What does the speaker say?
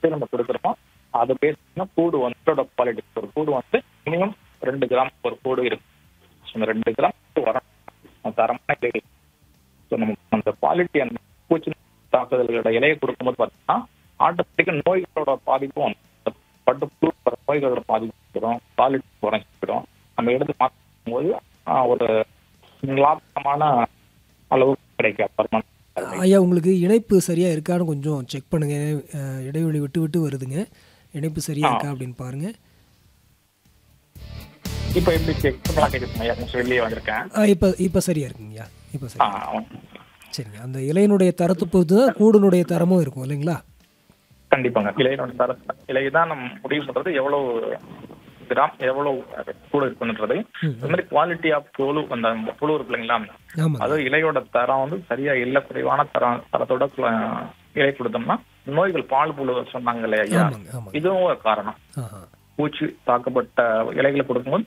எப்படி நம்ம கொடுக்குறோமோ அதை பேஸ் பண்ணா கூடு வந்து குவாலிட்டி ஒரு கூடு வந்து மினிமம் ரெண்டு கிராம் ஒரு கூடு இருக்கு So, அந்த ரெண்டு கிராம் வரணும் தரமான இலைகள் ஸோ நமக்கு அந்த குவாலிட்டி அந்த பூச்சி தாக்குதல்களோட இலையை கொடுக்கும்போது பார்த்தீங்கன்னா ஆட்டோமேட்டிக்காக நோய்களோட பாதிப்பும் வந்து அந்த பட்டு புழு வர நோய்களோட பாதிப்பு வரும் குவாலிட்டி குறைஞ்சிடும் நம்ம எடுத்து மாற்றும் போது ஆஹ், ஒரு லாபகரமான அளவு கிடைக்கும் பர்மனன்ட் ஐயா உங்களுக்கு இணைப்பு சரியாக இருக்கான்னு கொஞ்சம் செக் பண்ணுங்க அஹ், இடைவெளி விட்டு விட்டு வருதுங்க இணைப்பு சரியாக இருக்கா அப்படின்னு பாருங்க இப்போ எப்படி செக் பண்ணலாம் கேட்குதுங்க கொஞ்சம் வெளியே வந்திருக்கேன் ஆ இப்போ இப்போ சரியா இருக்குங்கய்யா இப்போ சரி ஆ, சரிங்க அந்த இலையினுடைய தரத்தை பொறுத்து தான் கூடனுடைய தரமும் இருக்கும் இல்லைங்களா கண்டிப்பாங்க இலையினோட தர இலை தான் நம்ம முடிவு பண்றது எவ்வளவு கிராம் எவ்வளவு கூட இருக்குன்றது இந்த மாதிரி குவாலிட்டி ஆஃப் புழு அந்த புழு இருக்கு இல்லைங்களா ஆமாங்க அது இலையோட தரம் வந்து சரியா இல்ல குறைவான தரம் தரத்தோட கு- இலை கொடுத்தோம்னா நோய்கள் பால் புழு சொன்னாங்க இல்லையா ஐயா ஆமாங்க ஆமாங்க இதுவும் ஒரு காரணம் ஆஹா பூச்சி தாக்கப்பட்ட இலைகளை கொடுக்கும்போது